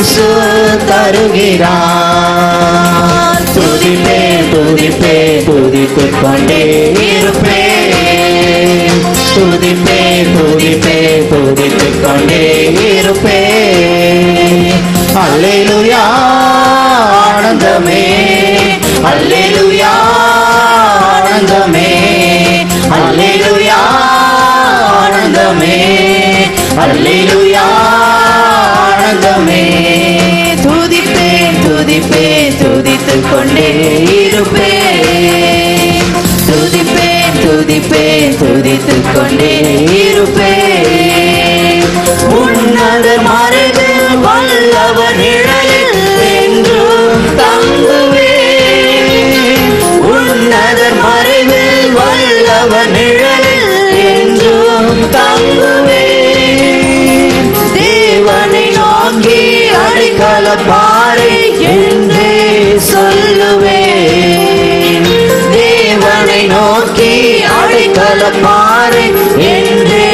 இயேசு தருகிறார் துதிப்பே துதிப்பே துதித்துக் கொண்டே இருப்பேன் துதிப்பே துதிப்பே துதித்துக் கொண்டே இருப்பேன் அல்லேலூயா ஆனந்தமே அல்லேலூயா ஆனந்தமே அல்லேலூயா ஆனந்தமே அல்லேலூயா ஆனந்தமே துதிப்பேன் துதிப்பேன் துதித்துக் கொண்டே இருப்பேன் துதிப்பேன் துதிப்பேன் துதித்துக் கொண்டே இருப்பேன் உன்னத மறைவு வல்லவர் நிழலில் என்றும் தங்குவேன் உன்னதர் மறைவில் வல்லவர் நிழலில் என்றும் தங்குவேன் தேவனை நோக்கி அடைக்கல பாறை என்றே சொல்லுவேன் தேவனை நோக்கி அடைக்கல பாறை என்றே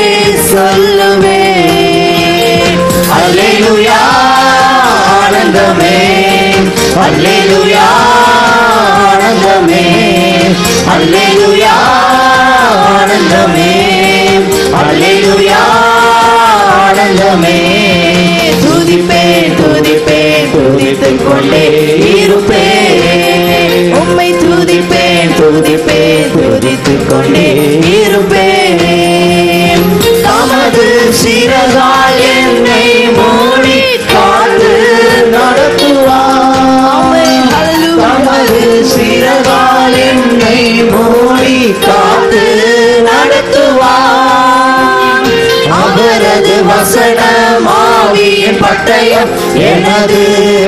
சொல்லுவேன் அல்லேலூயா ஆனந்தமே அல்லேலூயா ஆனந்தமே அல்லேலூயா ஆனந்தமே அல்லேலூயா ஆனந்தமே துதிப்பேன் துதிப்பேன் துதித்துக் கொண்டே இருப்பேன் உம்மை துதிப்பேன் துதிப்பேன் துதித்துக் கொண்டே இருப்பேன் தமது சிறகால் என்னை மூடி காத்து நடத்துவார் தமது சிறகால் என்னை மூடி காத்து நடத்துவார் அவரது வசனமாவியின் பட்டயம் எனது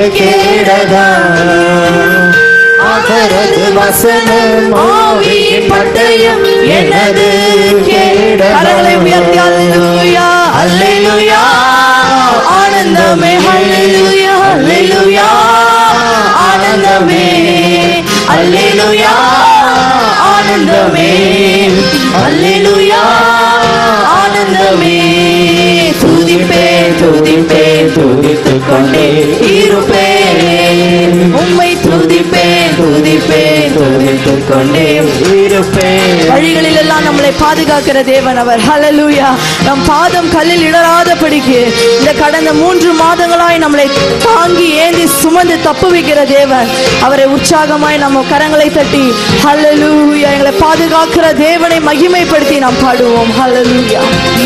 கேடகம் அவரது வசனம் ஆவியின் பட்டயம் எனது கரங்களை உயர்த்தி அல்லேலூயா அல்லேலூயா ஆனந்தமே அல்லேலூயா அல்லேலூயா ஆனந்தமே அல்லேலூயா ஆனந்தமே அல்லேலூயா ஆனந்தமே துதிப்பே துதிப்பே துதித்துக் கொண்டே இருப்பேன் உம்மை துதிப்பேன் துதிப்பேன் துதித்துக் கொண்டே இருப்பேன் வழிகளில் எல்லாம் நம்மளை பாதுகாக்கிற தேவன் அவர் ஹalleluya நம் பாதம் கல்லில் இடராதபடிக்கு இந்த கடந்த மூன்று மாதங்களாய் நம்மளை தாங்கி ஏந்தி சுமந்து தப்புவிக்கிற தேவன் அவரை உற்சாகமாய் நம்ம கரங்களை தட்டி ஹalleluya எங்களை பாதுகாக்கிற தேவனை மகிமைப்படுத்தி நாம் பாடுவோம் ஹalleluya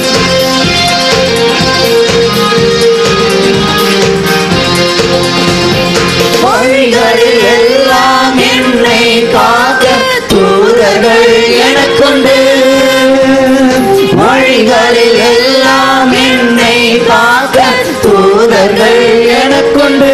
வழிகளில் எல்லாம் என்னை காக்க தூதர்கள் எனக்குண்டு வழிகளில் எல்லாம் என்னை காக்க தூதர்கள் எனக்குண்டு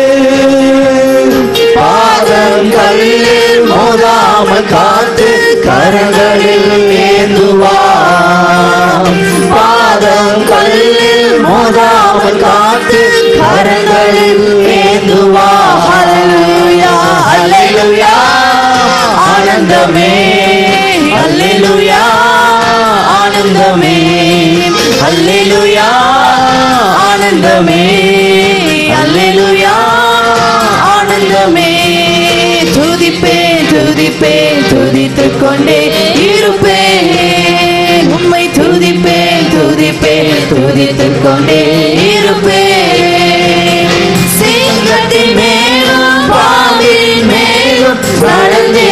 பாதம் கல்லில் மோதாமல் காத்து கரங்களில் ஏந்துவார் பாதம் கல்லில் மோதாமல் காத்து கரங்களில் ஏந்துவார் அல்லேலூயா அல்லேலூயா ஆனந்தமே அல்லேலூயா ஆனந்தமே அல்லேலூயா ஆனந்தமே அல்லேலூயா ஆனந்தமே துதிப்பேன் துதிப்பேன் துதித்துக் கொண்டே இருப்பேன் உம்மை துதிப்பேன் துதிப்பேன் துதித்துக் கொண்டே இருப்பேன் சிங்கத்தின் மேலும் பாம்பின் மேலும் நடந்தே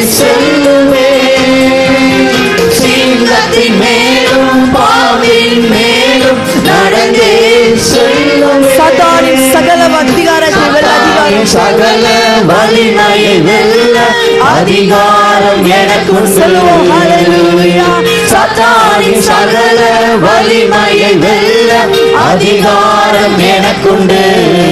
செல்லுவேன் சிங்கத்தின் மேலும் பாம்பின் மேலும் நடந்தே செல்லுவேன் சாத்தானின் சகல அதிகாரத்தை வெல்ல அதிகாரம் சகல வலிமையை வெல்ல அதிகாரம் எனக்கும் சொல்லுவோம். ஹalleluya. சத்தானின் சகல வலிமையை வெல்ல அதிகாரம் எனக்குண்டு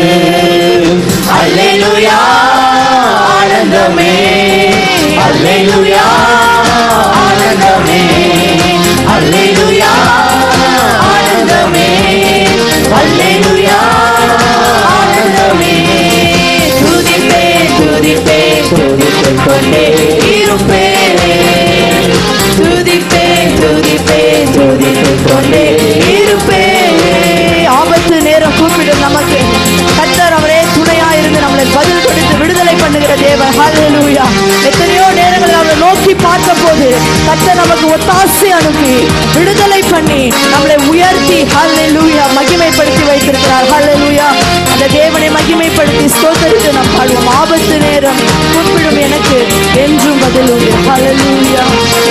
அல்லேலூயா ஆனந்தமே அல்லேலூயா ஆனந்தமே அல்லேலூயா ஆனந்தமே அல்லேலூயா ஆனந்தமே துதிப்பே துதிப்பே துதித்துக் கொண்டே இருப்பேன் துதிப்பே துதிப்பே துதித்துக் கொண்டே இருப்பேன் ஆபத்து நேரம் கூப்பிடும் நமக்கு கர்த்தர் நமக்கு ஒத்தாசை அனுப்பி விடுதலை பண்ணி நம்மளை உயர்த்தி ஹalleluya மகிமைப்படுத்தி வைத்திருக்கிறார் ஹalleluya அந்த தேவனை மகிமைப்படுத்தி ஸ்தோத்தரித்து நாம் பாடுவோம் ஆபத்து நேரம் கூப்பிடும் எனக்கு என்றும் பதில் உண்டு ஹalleluya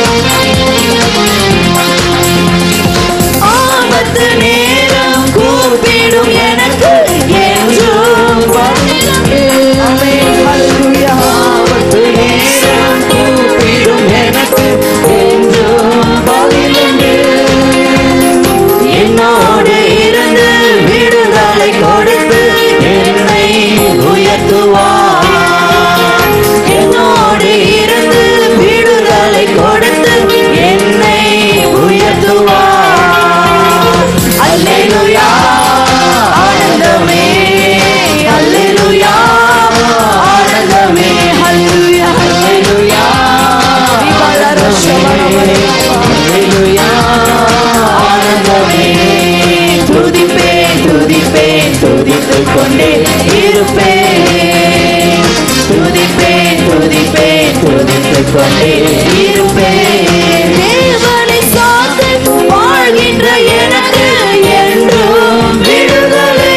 ஆபத்து நேரம் கூப்பிடும் எனக்கு என்றும் பதிலுண்டு. ஆமென் ஹalleluya ஆபத்து நேரம் கூப்பிடும் எனக்கு என்றும் பதிலுண்டு. என்னோடு இருந்து விடுதலை கொடுத்து என்னை உயர்த்துவார் என்னோடு இருந்து விடுதலை கொடுத்து என்னை உயர்த்துவார் அல்லேலூயா ஆனந்தமே அல்லேலூயா ஆனந்தமே ஹalleluya அல்லேலூயா அல்லேலூயா ஆனந்தமே துதிப்பேன் துதிப்பேன் துதித்துக் கொண்டே இருப்பேன் துதிப்பேன் துதிப்பேன் துதித்துக் கொண்டே இருப்பேன் தேவனை சார்ந்து வாழ்கின்ற எனக்கு என்றும் விடுதலை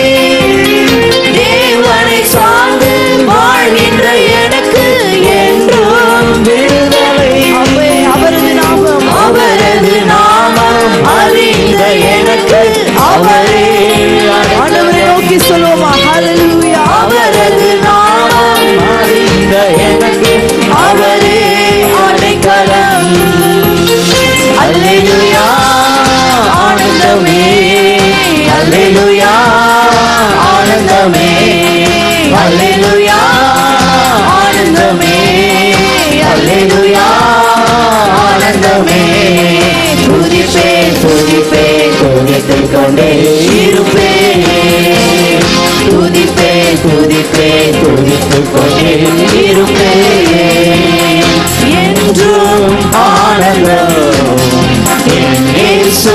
தேவனை சார்ந்து வாழ்கின்ற எனக்கு என்றும் விடுதலை ஆமே அவரது நாமம் அவரது நாமம் அறிந்த எனக்கு அவரே ஆண்டவரை நோக்கி சொல்லுவோமா ஹalleluya அவரது நாமம் அறிந்த எனக்கு அவரே அடைக்கலம் அல்லேலூயா ஆனந்தமே அல்லேலூயா ஆனந்தமே அல்லேலூயா ஆனந்தமே அல்லேலூயா ஆனந்தமே துதிப்பேன் துதிப்பேன் துதித்துக் கொண்டே இருப்பேன் துதிப்பேன் துதிப்பேன் துதித்துக் கொண்டே இருப்பேன் என்றும் ஆனந்தம் என் இயேசு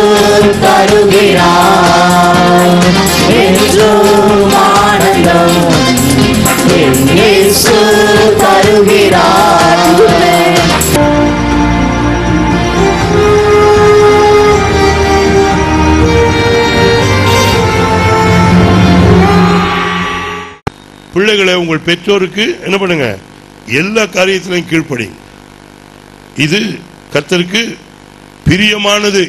தருகிறார் என்றும் ஆனந்தம் என் இயேசு தருகிறார் பிள்ளைகளை உங்கள் பெற்றோருக்கு என்ன பண்ணுங்க எல்லா காரியத்திலையும் கீழ்ப்படிங்க இது கர்த்தருக்கு பிரியமானது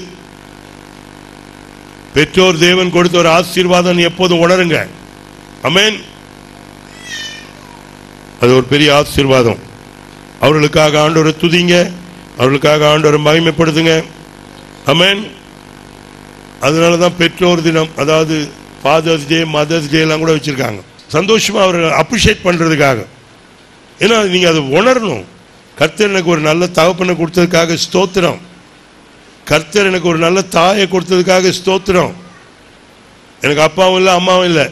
பெற்றோர் தேவன் கொடுத்த ஒரு ஆசீர்வாதம் எப்போதும் உணருங்க அமேன் அது ஒரு பெரிய ஆசீர்வாதம் அவர்களுக்காக ஆண்டவரை துதிங்க அவர்களுக்காக ஆண்டவரை மகிமைப்படுத்துங்க அமேன் அதனால தான் பெற்றோர் தினம் அதாவது ஃபாதர்ஸ் டே மதர்ஸ் டே எல்லாம் கூட வச்சிருக்காங்க சந்தோஷமா அவரை அப்ரிஷியேட் பண்றதுக்காக ஏன்னா நீங்க அதை உணரணும் கர்த்தர் எனக்கு ஒரு நல்ல தகப்பனை கொடுத்ததுக்காக ஸ்தோத்திரம் கர்த்தர் எனக்கு ஒரு நல்ல தாயை கொடுத்ததுக்காக ஸ்தோத்திரம் எனக்கு அப்பாவும் இல்லை அம்மாவும் இல்லை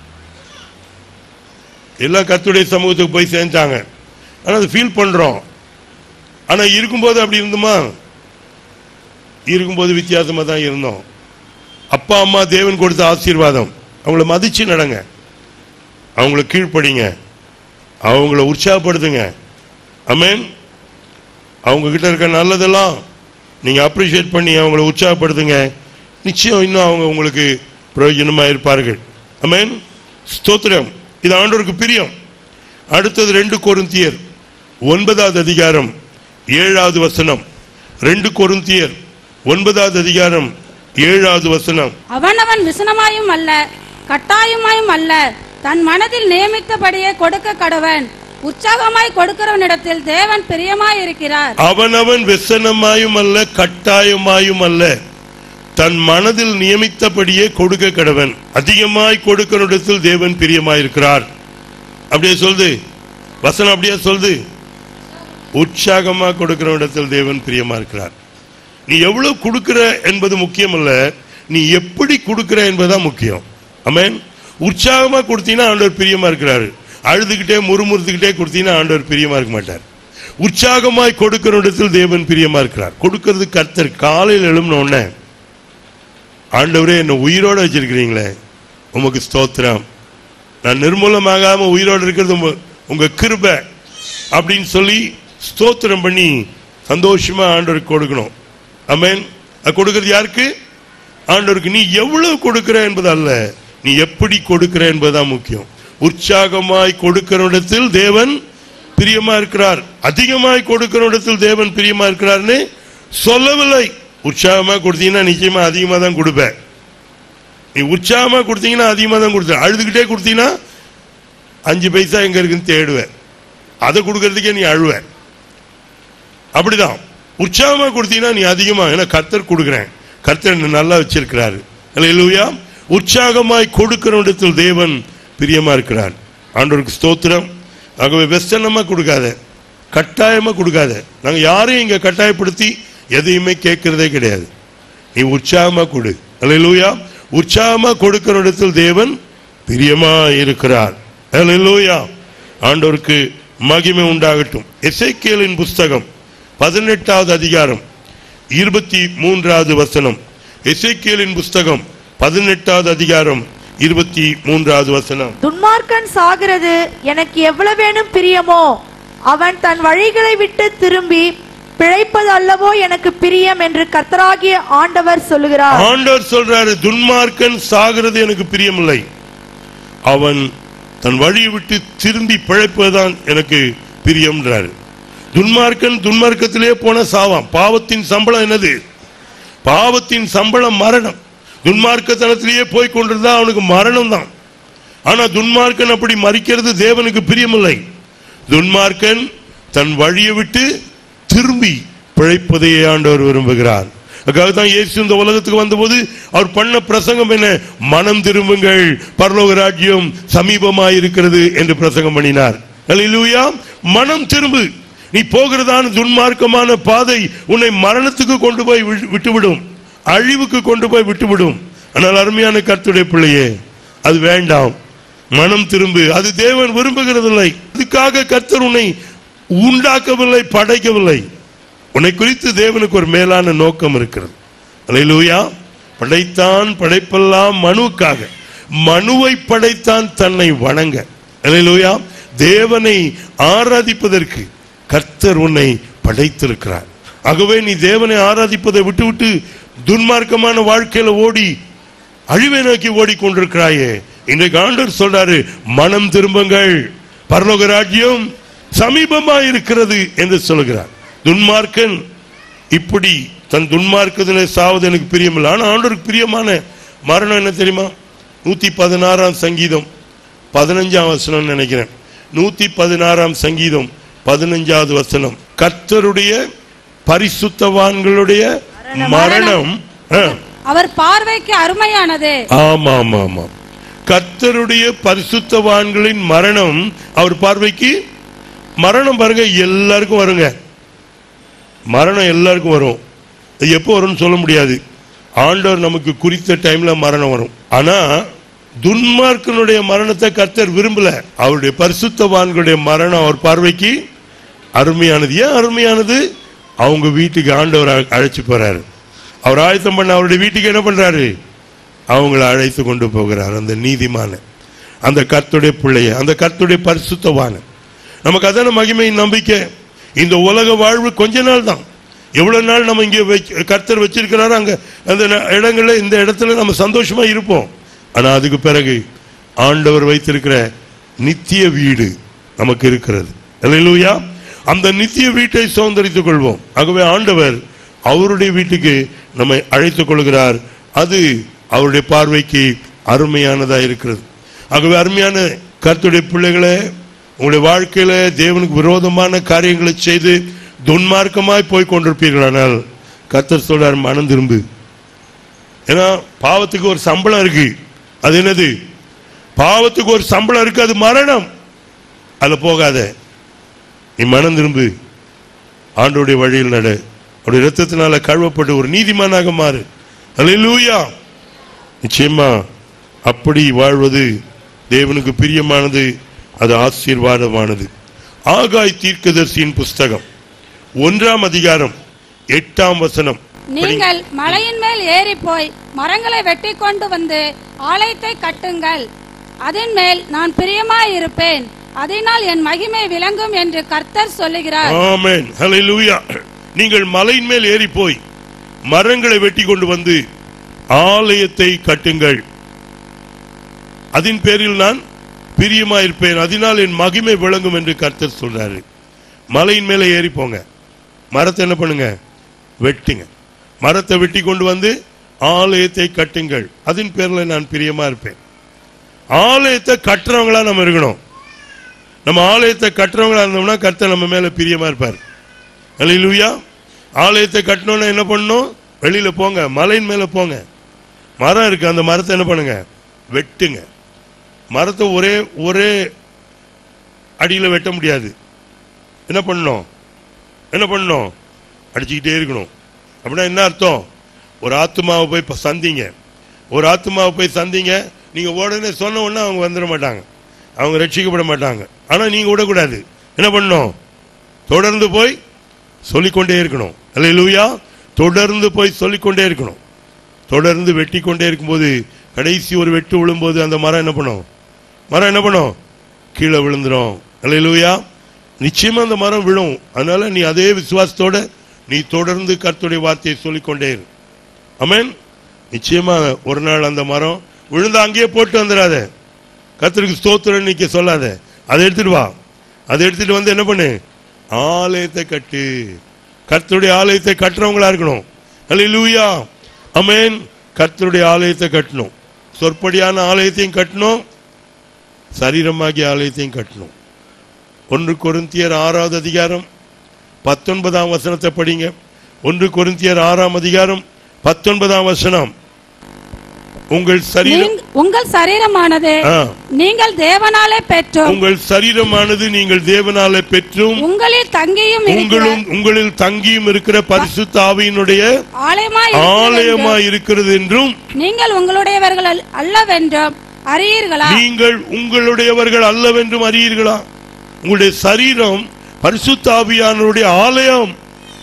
எல்லாம் கர்த்தருடைய சமூகத்துக்கு போய் சேர்ந்தாங்க ஆனால் அதை ஃபீல் பண்றோம் ஆனா இருக்கும்போது அப்படி இருந்தோமா இருக்கும்போது வித்தியாசமா தான் இருந்தோம் அப்பா அம்மா தேவன் கொடுத்த ஆசீர்வாதம் அவங்கள மதிச்சு நடங்க அவங்கள கீழ்ப்படிங்க அவங்கள உற்சாகப்படுத்துங்க அமேன் அவங்க கிட்ட இருக்க நல்லதெல்லாம் நீங்க அப்ரிஷியேட் பண்ணி அவங்கள உற்சாகப்படுத்துங்க நிச்சயம் இன்னும் அவங்க உங்களுக்கு பிரயோஜனமா இருப்பார்கள் அமேன் ஸ்தோத்திரம் இது ஆண்டவருக்கு பிரியம் அடுத்தது ரெண்டு கொருந்தியர் ஒன்பதாவது அதிகாரம் ஏழாவது வசனம் ரெண்டு கொருந்தியர் ஒன்பதாவது அதிகாரம் ஏழாவது வசனம் அவனவன் விசனமாயும் அல்ல கட்டாயமாயும் அல்ல தன் மனதில் நியமித்தபடியே கொடுக்க கடவன் உற்சாகமாய் கொடுக்கிறவனிடத்தில் தேவன் பிரியமாய் இருக்கிறார் அவனவன் வெசனமாயும் அல்ல கட்டாயமாயும் அல்ல தன் மனதில் நியமித்தபடியே கொடுக்க கடவன் அதிகமாய் கொடுக்கனிடத்தில் தேவன் பிரியமாயிருக்கிறார் அப்படியே சொல்லுது வசனம் அப்படியே சொல்லுது உற்சாகமா கொடுக்கிறவனிடத்தில் தேவன் பிரியமா இருக்கிறார் நீ எவ்வளவு கொடுக்கிற என்பது முக்கியம் அல்ல நீ எப்படி கொடுக்கிற என்பதுதான் முக்கியம் ஆமென் உற்சாகமா கொடுத்தீங்கன்னா ஆண்டவர் பிரியமா இருக்கிறாரு அழுதுகிட்டே முறுமுறுத்துக்கிட்டே கொடுத்தீங்கன்னா ஆண்டவர் பிரியமா இருக்க மாட்டார் உற்சாகமாய் கொடுக்கிற இடத்தில் தேவன் பிரியமா இருக்கிறார் கொடுக்கிறது கர்த்தர் காலையில் எழும்பின உடனே ஆண்டவரே என்னை உயிரோட வச்சிருக்கிறீங்களே உமக்கு ஸ்தோத்திரம் நான் நிர்மூலமாகாம உயிரோடு இருக்கிறது உங்க- உங்க கிருபை அப்படின்னு சொல்லி ஸ்தோத்திரம் பண்ணி சந்தோஷமா ஆண்டவருக்கு கொடுக்கணும் அமேன் அது கொடுக்கிறது யாருக்கு ஆண்டவருக்கு நீ எவ்வளவு கொடுக்கிற என்பது அல்ல நீ எப்படி கொடுக்கிற என்பதுதான் முக்கியம் உற்சாகமாய் கொடுக்கிற இடத்தில் தேவன் பிரியமா இருக்கிறார் அதிகமாய் கொடுக்கிற இடத்தில் தேவன் பிரியமா இருக்கிறார்னு சொல்லவில்லை உற்சாகமா கொடுத்தீங்கன்னா நிச்சயமா அதிகமா தான் கொடுப்பேன் நீ உற்சாகமா கொடுத்தீங்கன்னா அதிகமா தான் கொடுத்த அழுதுகிட்டே கொடுத்தீங்கன்னா அஞ்சு பைசா எங்க இருக்குன்னு தேடுவேன் அதை கொடுக்கறதுக்கே நீ அழுவ அப்படிதான் உற்சாகமா கொடுத்தீங்கன்னா நீ அதிகமா ஏன்னா கர்த்தர் கொடுக்கிறேன் கர்த்தர் என்னை நல்லா வச்சிருக்கிறாரு இல்லையா உற்சாகமாய் கொடுக்கிற இடத்தில் தேவன் பிரியமா இருக்கிறார் ஆண்டவருக்கு ஸ்தோத்திரம் ஆகவே வெஸ்டர்னமா கொடுக்காத கட்டாயமா கொடுக்காத நாங்க யாரையும் இங்க கட்டாயப்படுத்தி எதையுமே கேட்கறதே கிடையாது நீ உற்சாகமா கொடு அல்லேலூயா உற்சாகமா கொடுக்கிற இடத்தில் தேவன் பிரியமா இருக்கிறார் அல்லேலூயா ஆண்டவருக்கு மகிமை உண்டாகட்டும் எசேக்கியேலின் புஸ்தகம் பதினெட்டாவது அதிகாரம் இருபத்தி மூன்றாவது வசனம் எசேக்கியேலின் புஸ்தகம் பதினெட்டாவது அதிகாரம் இருபத்தி மூன்றாவது வசனம் துன்மார்க்கன் சாகிறது எனக்கு எவ்வளவேனும் பிரியமோ அவன் தன் வழிகளை விட்டு திரும்பி பிழைப்பது அல்லவோ எனக்கு பிரியம் என்று கர்த்தராகிய ஆண்டவர் சொல்லுகிறார் ஆண்டவர் சொல்றாரு துன்மார்க்கன் சாகிறது எனக்கு பிரியமில்லை அவன் தன் வழியை விட்டு திரும்பி பிழைப்பதுதான் எனக்கு பிரியம்ன்றாரு துன்மார்க்கன் துன்மார்க்கத்திலே போன சாவான் பாவத்தின் சம்பளம் என்னது பாவத்தின் சம்பளம் மரணம் துன்மார்க்கத்தனத்திலேயே போய் கொண்டிருந்தா அவனுக்கு மரணம் தான் ஆனா துன்மார்க்கன் அப்படி மறிக்கிறது தேவனுக்கு பிரியமில்லை துன்மார்க்கன் தன் வழியை விட்டு திரும்பி பிழைப்பதையே ஆண்டவர் விரும்புகிறார் அதுக்காக தான் இயேசு இந்த உலகத்துக்கு வந்தபோது அவர் பண்ண பிரசங்கம் என்ன மனம் திரும்புங்கள் பரலோக ராஜ்யம் சமீபமாய் இருக்கிறது என்று பிரசங்கம் பண்ணினார் அல்லேலூயா மனம் திரும்பு நீ போகிறதான துன்மார்க்கமான பாதை உன்னை மரணத்துக்கு கொண்டு போய் வி- விட்டுவிடும் அழிவுக்கு கொண்டு போய் விட்டுவிடும் ஆனால் அருமையான கர்த்தருடைய பிள்ளையே அது வேண்டாம் மனம் திரும்பு அது தேவன் விரும்புகிறதில்லை அதுக்காக கர்த்தர் உன்னை உண்டாக்கவில்லை படைக்கவில்லை உன்னை குறித்து தேவனுக்கு ஒரு மேலான நோக்கம் இருக்கிறது அல்லேலூயா படைத்தான் படைப்பெல்லாம் மனுவுக்காக மனுவை படைத்தான் தன்னை வணங்க அல்லேலூயா தேவனை ஆராதிப்பதற்கு கர்த்தர் உன்னை படைத்திருக்கிறார் ஆகவே நீ தேவனை ஆராதிப்பதை விட்டுவிட்டு துன்மார்க்கமான வாழ்க்கையில ஓடி அழிவை நோக்கி ஓடிக்கொண்டிருக்கிறாயே இன்றைக்கு ஆண்டவர் சொல்றாரு மனம் திரும்புங்கள் பரலோக ராஜ்யம் சமீபமா இருக்கிறது என்று சொல்கிறார் துன்மார்க்கன் இப்படி தன் துன்மார்க்கத்திலே சாவது எனக்கு பிரியமில்லை ஆனா ஆண்டவருக்கு பிரியமான மரணம் என்ன தெரியுமா நூத்தி பதினாறாம் சங்கீதம் பதினஞ்சாம் வசனம் நினைக்கிறேன் நூத்தி பதினாறாம் சங்கீதம் பதினஞ்சாவது வசனம் கர்த்தருடைய பரிசுத்தவான்களுடைய மரணம் ஆ. அவர் பார்வைக்கு அருமையானது ஆமா ஆமா ஆமா கர்த்தருடைய பரிசுத்தவான்களின் மரணம் அவர் பார்வைக்கு மரணம் பாருங்க எல்லாருக்கும் வருங்க மரணம் எல்லாருக்கும் வரும் அது எப்போ வரும்னு சொல்ல முடியாது ஆண்டவர் நமக்கு குறித்த டைம்ல மரணம் வரும் ஆனா துன்மார்க்கனுடைய மரணத்தை கர்த்தர் விரும்பல அவருடைய பரிசுத்தவான்களுடைய மரணம் அவர் பார்வைக்கு அருமையானது ஏன் அருமையானது அவங்க வீட்டுக்கு ஆண்டவர் அழ- அழைச்சு போறாரு அவர் ஆயத்தம் பண்ண அவருடைய வீட்டுக்கு என்ன பண்றாரு அவங்கள அழைத்து கொண்டு போகிறார் அந்த நீதிமான அந்த கர்த்துடைய பிள்ளைய அந்த கர்த்துடைய பரிசுத்தவான நமக்கு அதான மகிமையின் நம்பிக்கை இந்த உலக வாழ்வு கொஞ்ச நாள் தான் எவ்வளவு நாள் நம்ம இங்கே வச்சு- கர்த்தர் வச்சிருக்கிறாரோ அங்க அந்த ந- இடங்கள்ல இந்த இடத்துல நம்ம சந்தோஷமா இருப்போம் ஆனா அதுக்கு பிறகு ஆண்டவர் வைத்திருக்கிற நித்திய வீடு நமக்கு இருக்கிறது அல்லேலூயா அந்த நித்திய வீட்டை சுதந்திரித்துக் கொள்வோம் ஆகவே ஆண்டவர் அவருடைய வீட்டுக்கு நம்மை அழைத்துக் கொள்கிறார் அது அவருடைய பார்வைக்கு அருமையானதா இருக்கிறது ஆகவே அருமையான கர்த்தருடைய பிள்ளைகளே உங்களுடைய வாழ்க்கையில தேவனுக்கு விரோதமான காரியங்களை செய்து துன்மார்க்கமாய் போய் கொண்டிருப்பீர்களானால் கர்த்தர் சொல்றார் மனம் திரும்பு ஏன்னா பாவத்துக்கு ஒரு சம்பளம் இருக்கு அது என்னது பாவத்துக்கு ஒரு சம்பளம் இருக்கு அது மரணம் அதுல போகாத நீ மனம் திரும்பு ஆண்டோடைய வழியில் நட அவருடைய ரத்தத்தினால கழுவப்பட்டு ஒரு நீதிமானாக மாறு அல்லேலூயா நிச்சயமா அப்படி வாழ்வது தேவனுக்கு பிரியமானது அது ஆசீர்வாதமானது ஆகாய் தீர்க்கதரிசியின் புஸ்தகம் ஒன்றாம் அதிகாரம் எட்டாம் வசனம் நீங்கள் மலையின் மேல் ஏறி போய் மரங்களை வெட்டி கொண்டு வந்து ஆலயத்தை கட்டுங்கள் அதன் மேல் நான் பிரியமாய் இருப்பேன் அதனால் என் மகிமை விளங்கும் என்று கர்த்தர் சொல்லுகிறார் ஆமென் ஹalleluya நீங்கள் மலையின் மேல் ஏறி போய் மரங்களை வெட்டி கொண்டு வந்து ஆலயத்தை கட்டுங்கள் அதன் பேரில் நான் பிரியமாயிருப்பேன் அதனால் என் மகிமை விளங்கும் என்று கர்த்தர் சொல்றாரு மலையின் மேலே ஏறி போங்க மரத்தை என்ன பண்ணுங்க வெட்டுங்க மரத்தை வெட்டி கொண்டு வந்து ஆலயத்தை கட்டுங்கள் அதன் பேர்ல நான் பிரியமா இருப்பேன் ஆலயத்தை கட்டுறவங்களா நம்ம இருக்கணும் நம்ம ஆலயத்தை கட்டுறவங்களா இருந்தோம்னா கர்த்தர் நம்ம மேல பிரியமா இருப்பார் அல்லேலூயா ஆலயத்தை கட்டணும்னா என்ன பண்ணணும் வெளியில போங்க மலையின் மேல போங்க மரம் இருக்கு அந்த மரத்தை என்ன பண்ணுங்க வெட்டுங்க மரத்தை ஒரே ஒரே அடியில் வெட்ட முடியாது என்ன பண்ணணும் என்ன பண்ணணும் அடிச்சுக்கிட்டே இருக்கணும் அப்படின்னா என்ன அர்த்தம் ஒரு ஆத்மாவை போய் இப்ப சந்திங்க ஒரு ஆத்மாவை போய் சந்திங்க நீங்க உடனே சொன்ன உடனே அவங்க வந்துட மாட்டாங்க அவங்க ரட்சிக்கப்பட மாட்டாங்க ஆனா நீங்க விடக்கூடாது என்ன பண்ணணும் தொடர்ந்து போய் சொல்லிக்கொண்டே இருக்கணும் அல்ல தொடர்ந்து போய் சொல்லிக்கொண்டே இருக்கணும் தொடர்ந்து வெட்டி கொண்டே இருக்கும்போது கடைசி ஒரு வெட்டு விழும்போது அந்த மரம் என்ன பண்ணும் மரம் என்ன பண்ணும் கீழே விழுந்துரும் அல்லையா நிச்சயமா அந்த மரம் விழும் அதனால நீ அதே விசுவாசத்தோட நீ தொடர்ந்து கர்த்தருடைய வார்த்தையை சொல்லிக்கொண்டே இரு அமேன் நிச்சயமா ஒரு நாள் அந்த மரம் விழுந்து அங்கேயே போட்டு வந்துடாத கர்த்தருக்கு ஸ்தோத்திரம் நிக்க சொல்லாத அதை எடுத்துட்டு வா அதை எடுத்துட்டு வந்து என்ன பண்ணு ஆலயத்தை கட்டு கர்த்தருடைய ஆலயத்தை கட்டுறவங்களா இருக்கணும் அல்லேலூயா அமேன் கர்த்தருடைய ஆலயத்தை கட்டணும் சொற்படியான ஆலயத்தையும் கட்டணும் சரீரமாகிய ஆலயத்தையும் கட்டணும் ஒன்று கொரிந்தியர் ஆறாவது அதிகாரம் பத்தொன்பதாம் வசனத்தை படிங்க ஒன்று கொரிந்தியர் ஆறாம் அதிகாரம் பத்தொன்பதாம் வசனம் உங்கள் சரீரம் நீங்க- உங்கள் சரீரமானது ஆ. நீங்கள் தேவனாலே பெற்றும் உங்கள் சரீரமானது நீங்கள் தேவனாலே பெற்றும் உங்களில் தங்கியும் இருக்கிற உங்களும் உங்களில் தங்கியும் இருக்கிற பரிசுத்த ஆவியினுடைய ஆலயமாய் ஆலயமா இருக்கிறது என்றும் நீங்கள் உங்களுடையவர்கள் அல்ல- அல்லவென்றும் அறியீர்களா நீங்கள் உங்களுடையவர்கள் அல்லவென்றும் அறியீர்களா உங்களுடைய சரீரம் பரிசுத்த ஆவியானவருடைய ஆலயம்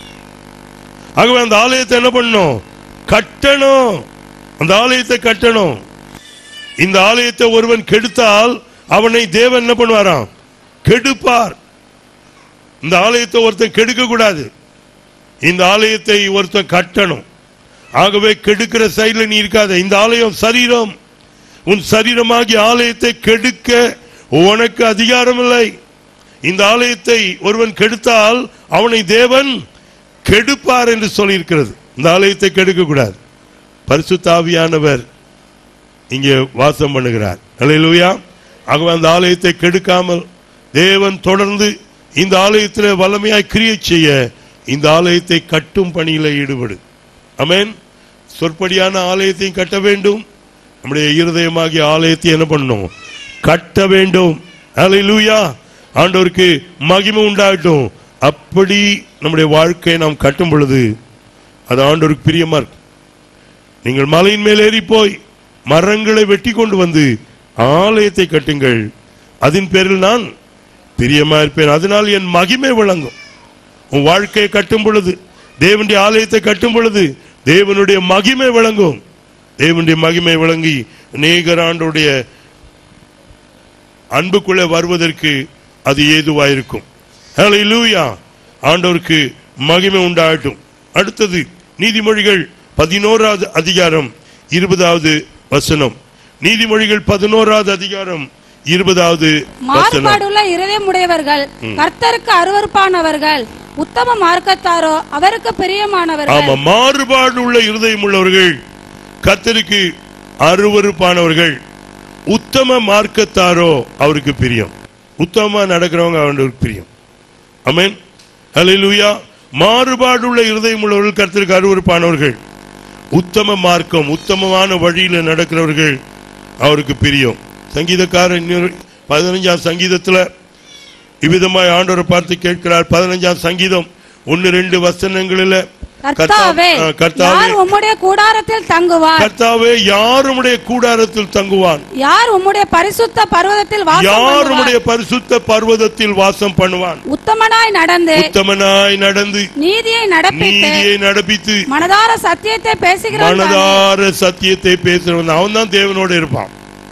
ஆகவே அந்த ஆலயத்தை என்ன பண்ணணும் கட்டணும் அந்த ஆலயத்தை கட்டணும் இந்த ஆலயத்தை ஒருவன் கெடுத்தால் அவனை தேவன் என்ன பண்ணுவாராம் கெடுப்பார் இந்த ஆலயத்தை ஒருத்தன் கெடுக்க கூடாது இந்த ஆலயத்தை ஒருத்தன் கட்டணும் ஆகவே கெடுக்கிற சைடுல நீ இருக்காத இந்த ஆலயம் சரீரம் உன் சரீரமாகிய ஆலயத்தை கெடுக்க உனக்கு அதிகாரம் இல்லை இந்த ஆலயத்தை ஒருவன் கெடுத்தால் அவனை தேவன் கெடுப்பார் என்று சொல்லியிருக்கிறது இந்த ஆலயத்தை கெடுக்க கூடாது பரிசுத்தாவியானவர் இங்கே வாசம் பண்ணுகிறார் அல்லேலூயா ஆகவே அந்த ஆலயத்தை கெடுக்காமல் தேவன் தொடர்ந்து இந்த ஆலயத்தில் வல்லமையாய் கிரியை செய்ய இந்த ஆலயத்தை கட்டும் பணியில ஈடுபடு அமேன் சொற்படியான ஆலயத்தையும் கட்ட வேண்டும் நம்முடைய இருதயமாகிய ஆலயத்தை என்ன பண்ணணும் கட்ட வேண்டும் அல்லேலூயா ஆண்டவருக்கு மகிமை உண்டாகட்டும் அப்படி நம்முடைய வாழ்க்கையை நாம் கட்டும் பொழுது அது ஆண்டவருக்கு பிரியமா இருக்கும் நீங்கள் மலையின் மேல் ஏறி போய் மரங்களை வெட்டி கொண்டு வந்து ஆலயத்தை கட்டுங்கள் அதன் பேரில் நான் பிரியமா இருப்பேன் அதனால் என் மகிமை விளங்கும் உன் வாழ்க்கையை கட்டும் பொழுது தேவனுடைய ஆலயத்தை கட்டும் பொழுது தேவனுடைய மகிமை விளங்கும் தேவனுடைய மகிமை விளங்கி அநேகர் ஆண்டுடைய அன்புக்குள்ளே வருவதற்கு அது ஏதுவாயிருக்கும் ஹalleluya ஆண்டவருக்கு மகிமை உண்டாகட்டும் அடுத்தது நீதிமொழிகள் பதினோராவது அதிகாரம் இருபதாவது வசனம் நீதிமொழிகள் பதினோராவது அதிகாரம் இருபதாவது வசனம் மாறுபாடுள்ள இருதயமுடையவர்கள் கர்த்தருக்கு அருவருப்பானவர்கள் உத்தம மார்க்கத்தாரோ அவருக்கு பிரியமானவர்கள் ஆமா மாறுபாடு உள்ள இருதயம் உள்ளவர்கள் கர்த்தருக்கு அருவருப்பானவர்கள் உத்தம மார்க்கத்தாரோ அவருக்கு பிரியம் உத்தமமா நடக்கிறவங்க அவருக்கு பிரியம் அமேன் ஹalleluya மாறுபாடு உள்ள இருதயம் உள்ளவர்கள் கர்த்தருக்கு அருவருப்பானவர்கள் உத்தம மார்க்கம் உத்தமமான வழியில நடக்கிறவர்கள் அவருக்கு பிரியம் சங்கீதக்காரன் இன்னொரு பதினஞ்சாம் சங்கீதத்துல இவ்விதமாய் ஆண்டவரை பார்த்து கேட்கிறார் பதினஞ்சாம் சங்கீதம் ஒன்னு ரெண்டு வசனங்களில் கர்த்தாவே கர்த்தா- ஆ, கர்த்தாவே யார் உம்முடைய கூடாரத்தில் தங்குவார் கர்த்தாவே யாருடைய கூடாரத்தில் தங்குவான் யார் உம்முடைய பரிசுத்த பர்வதத்தில் வாசம் பண்ணுவார் யாருடைய பரிசுத்த பர்வதத்தில் வாசம் பண்ணுவான் உத்தமனாய் நடந்து உத்தமனாய் நடந்து நீதியை நடப்பித்து நீதியை நடப்பித்து மனதார சத்தியத்தை பேசுகிறவன் தானே. மனதார சத்தியத்தை பேசுறவன் அவன் தான் தேவனோட இருப்பான்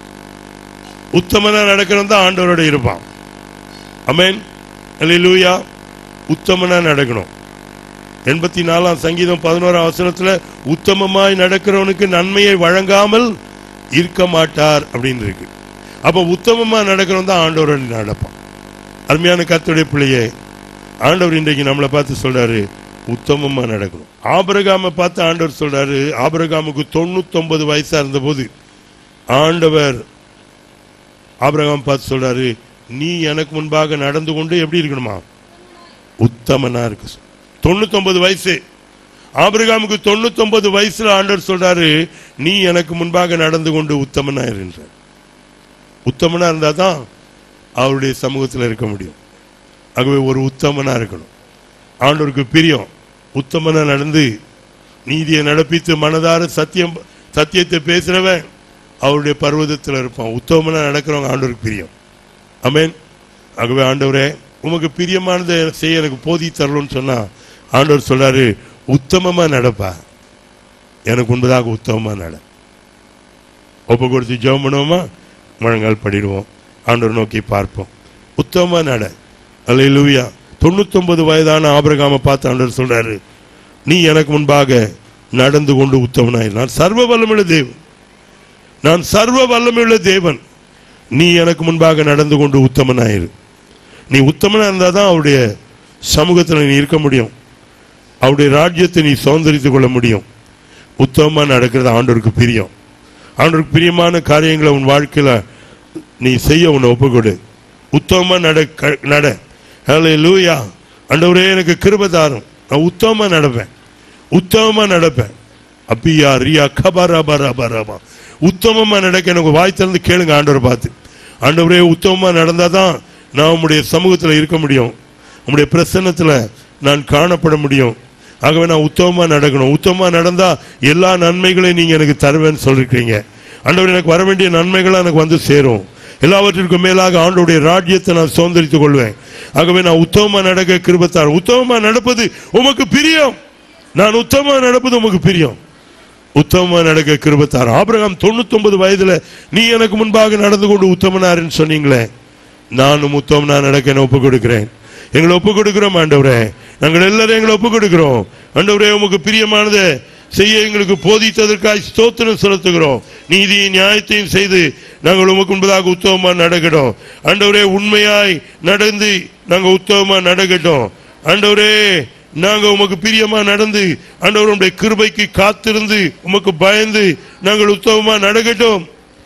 உத்தமனா நடக்கிறவன் தான் ஆண்டவரோட இருப்பான் அமேன் அல்லேலூயா உத்தமனா நடக்கணும் எண்பத்தி நாலாம் சங்கீதம் பதினோராம் வசனத்துல உத்தமமாய் நடக்கிறவனுக்கு நன்மையை வழங்காமல் இருக்க மாட்டார் அப்படின்னு இருக்கு அப்ப உத்தமமா நடக்கிறவன் தான் ஆண்டவரோட நடப்பான் அருமையான கர்த்தருடைய பிள்ளையே ஆண்டவர் இன்றைக்கு நம்மளை பார்த்து சொல்றாரு உத்தமமா நடக்கணும் ஆபிரகாமை பார்த்து ஆண்டவர் சொல்றாரு ஆபிரகாமுக்கு தொண்ணூத்தொன்பது வயசா இருந்தபோது ஆண்டவர் ஆபிரகாம் பார்த்து சொல்றாரு நீ எனக்கு முன்பாக நடந்து கொண்டு எப்படி இருக்கணுமா உத்தமனா இருக்கு தொண்ணூத்தொன்பது வயசு ஆபிரகாமுக்கு தொண்ணூத்தொன்பது வயசுல ஆண்டவர் சொல்றாரு நீ எனக்கு முன்பாக நடந்து கொண்டு உத்தமனா இருன்ற உத்தமனா இருந்தா தான் அவருடைய சமூகத்தில் இருக்க முடியும் ஆகவே ஒரு உத்தமனா இருக்கணும் ஆண்டவருக்கு பிரியம் உத்தமனா நடந்து நீதியை நடப்பித்து மனதார சத்தியம் சத்தியத்தை பேசுறவன் அவருடைய பர்வதத்தில் இருப்பான் உத்தமனா நடக்கிறவங்க ஆண்டவருக்கு பிரியம் அமேன் ஆகவே ஆண்டவரே உமக்கு பிரியமானதை செய்ய எனக்கு போதி தரணும்னு சொன்னா ஆண்டவர் சொல்றாரு உத்தமமா நடப்பா எனக்கு உண்பதாக உத்தமமா நட ஒப்பு கொடுத்து ஜெபம் பண்ணுவோமா முழங்கால் படிடுவோம் ஆண்டவர் நோக்கி பார்ப்போம் உத்தமமா நட அல்லேலூயா தொண்ணூத்தொன்பது வயதான ஆபிரகாமை பார்த்து ஆண்டவர் சொல்றாரு நீ எனக்கு முன்பாக நடந்து கொண்டு உத்தமனாய் நான் சர்வ வல்லமுள்ள தேவன் நான் சர்வ வல்லமையுள்ள தேவன் நீ எனக்கு முன்பாக நடந்து கொண்டு உத்தமனாயிரு நீ உத்தமனா இருந்தா தான் அவருடைய சமூகத்தில் நீ இருக்க முடியும் அவருடைய ராஜ்யத்தை நீ சுதந்திரித்துக் கொள்ள முடியும் உத்தமமா நடக்கிறது ஆண்டவருக்கு பிரியம் ஆண்டவருக்கு பிரியமான காரியங்களை உன் வாழ்க்கையில நீ செய்ய உன்னை ஒப்புக்கொடு உத்தமமா நட க- நட ஹலே லூயா ஆண்டவரே எனக்கு கிருபை தாரும் நான் உத்தமமா நடப்பேன் உத்தமமா நடப்பேன் அப்பியா ரியா கபரா பரா பராபா உத்தமமா நடக்க எனக்கு வாய் திறந்து கேளுங்க ஆண்டவரை பார்த்து ஆண்டவரே உத்தமமா நடந்தாதான் நான் உம்முடைய சமூகத்தில் இருக்க முடியும் உம்முடைய பிரசன்னத்துல நான் காணப்பட முடியும் ஆகவே நான் உத்தமமா நடக்கணும் உத்தமமா நடந்தா எல்லா நன்மைகளையும் நீங்க எனக்கு தருவேன்னு சொல்லிருக்கீங்க ஆண்டவர் எனக்கு வர வேண்டிய நன்மைகள் எனக்கு வந்து சேரும் எல்லாவற்றிற்கும் மேலாக ஆண்டவருடைய ராஜ்யத்தை நான் சுதந்திரித்துக் கொள்வேன் ஆகவே நான் உத்தமமா நடக்க கிருபத்தார் உத்தமமா நடப்பது உமக்கு பிரியம் நான் உத்தமமா நடப்பது உமக்கு பிரியம் உத்தமமா நடக்க கிருபத்தார் ஆபிரகாம் தொண்ணூத்தொன்பது வயதுல நீ எனக்கு முன்பாக நடந்து கொண்டு உத்தமனாருன்னு சொன்னீங்களே நானும் உத்தமனா நடக்க என்ன ஒப்பு கொடுக்கிறேன் எங்களை ஒப்பு கொடுக்கிறோம் ஆண்டவரே நாங்கள் எல்லாரும் எங்களை ஒப்பு கொடுக்கிறோம் ஆண்டவரே உமக்கு பிரியமானதை செய்ய எங்களுக்கு போதித்ததற்காக ஸ்தோத்திரம் செலுத்துகிறோம் நீதியும் நியாயத்தையும் செய்து நாங்கள் உமக்கு முன்பதாக உத்தமமா நடக்கட்டும் ஆண்டவரே உண்மையாய் நடந்து நாங்கள் உத்தமமா நடக்கட்டும் ஆண்டவரே நாங்க உமக்கு பிரியமா நடந்து ஆண்டவர் உம்முடைய கிருபைக்கு காத்திருந்து உமக்கு பயந்து நாங்கள் உத்தமமா நடக்கட்டும்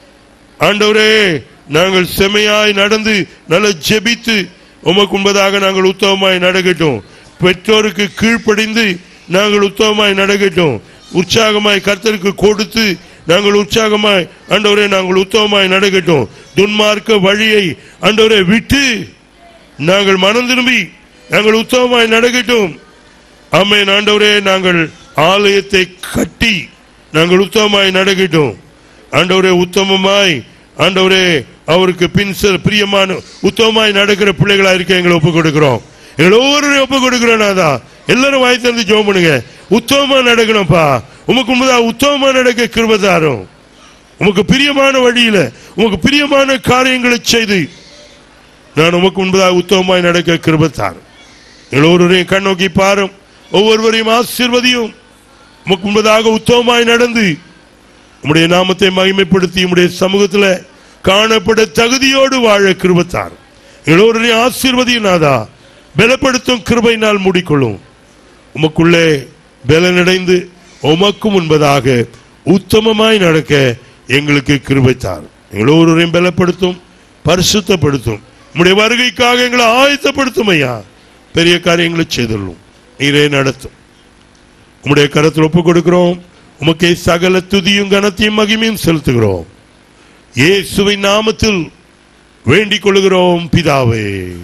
ஆண்டவரே நாங்கள் செமையாய் நடந்து நல்ல ஜெபித்து உமக்கு உண்பதாக நாங்கள் உத்தமமாய் நடக்கட்டும் பெற்றோருக்கு கீழ்ப்படிந்து நாங்கள் உத்தமமாய் நடக்கட்டும் உற்சாகமாய் கர்த்தருக்கு கொடுத்து நாங்கள் உற்சாகமாய் ஆண்டவரே நாங்கள் உத்தமமாய் நடக்கட்டும் துன்மார்க்க வழியை ஆண்டவரே விட்டு நாங்கள் மனம் திரும்பி நாங்கள் உத்தமமாய் நடக்கட்டும் ஆமென் ஆண்டவரே நாங்கள் ஆலயத்தை கட்டி நாங்கள் உத்தமமாய் நடக்கட்டும் ஆண்டவரே உத்தமமாய் ஆண்டவரே அவருக்கு பின் செல் பிரியமான உத்தமமாய் நடக்கிற பிள்ளைகளா இருக்க எங்களை ஒப்பு கொடுக்கிறோம் எல்லோரும் ஒப்பு கொடுக்கிறோம் நாதா எல்லாரும் வாய் திறந்து ஜெபம் பண்ணுங்க உத்தமமா நடக்கணும்ப்பா உமக்கு முன்பதா உத்தமமா நடக்க கிருபதாரும் உமக்கு பிரியமான வழியில உமக்கு பிரியமான காரியங்களை செய்து நான் உமக்கு முன்பதாக உத்தமமாய் நடக்க கிருபத்தார் எல்லோருடையும் கண்ணோக்கி பாரும் ஒவ்வொருவரையும் ஆசீர்வதியும் உமக்கு முன்பதாக உத்தமமாய் நடந்து உம்முடைய நாமத்தை மகிமைப்படுத்தி உம்முடைய சமூகத்துல காணப்பட தகுதியோடு வாழ கிருபத்தார் எல்லோருடையும் ஆசீர்வதியும் நாதா பலப்படுத்தும் கிருபையினால் மூடிக்கொள்ளும் உமக்குள்ளே பலனடைந்து உமக்கு முன்பதாக உத்தமமாய் நடக்க எங்களுக்கு கிருபைத்தார் எல்லோரையும் பலப்படுத்தும் பரிசுத்தப்படுத்தும் உம்முடைய வருகைக்காக எங்களை ஆயத்தப்படுத்தும் ஐயா பெரிய காரியங்களை செய்துள்ளோம் நீரே நடத்தும் உம்முடைய கரத்தில் ஒப்புக் கொடுக்கிறோம் உமக்கே சகல துதியும் கனத்தையும் மகிமையும் செலுத்துகிறோம் இயேசுவின் நாமத்தில் வேண்டிக் கொள்கிறோம் பிதாவே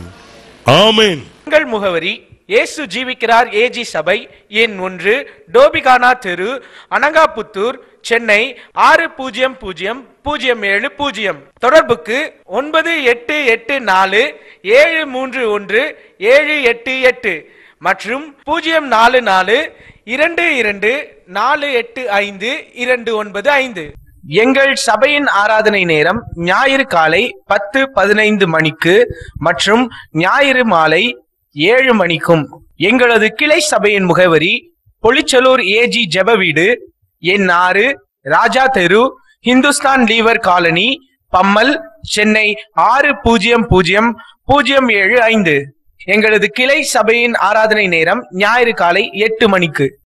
ஆமென் எங்கள் முகவரி இயேசு ஜீவிக்கிறார் ஏஜி சபை எண் ஒன்று டோபிகானா தெரு அனங்காபுத்தூர் சென்னை ஆறு பூஜ்ஜியம் பூஜ்ஜியம் பூஜ்ஜியம் ஏழு பூஜ்ஜியம் தொடர்புக்கு ஒன்பது எட்டு எட்டு நாலு ஏழு மூன்று ஒன்று ஏழு எட்டு எட்டு மற்றும் பூஜ்ஜியம் நாலு நாலு இரண்டு இரண்டு நாலு எட்டு ஐந்து இரண்டு ஒன்பது ஐந்து எங்கள் சபையின் ஆராதனை நேரம் ஞாயிறு காலை பத்து பதினைந்து மணிக்கு மற்றும் ஞாயிறு மாலை ஏழு மணிக்கும் எங்களது கிளை சபையின் முகவரி பொலிச்சலூர் ஏஜி ஜெப வீடு எண் ஆறு ராஜா தெரு ஹிந்துஸ்தான் லீவர் காலனி பம்மல் சென்னை ஆறு பூஜ்ஜியம் பூஜ்ஜியம் பூஜ்ஜியம் ஏழு ஐந்து எங்களது கிளை சபையின் ஆராதனை நேரம் ஞாயிறு காலை எட்டு மணிக்கு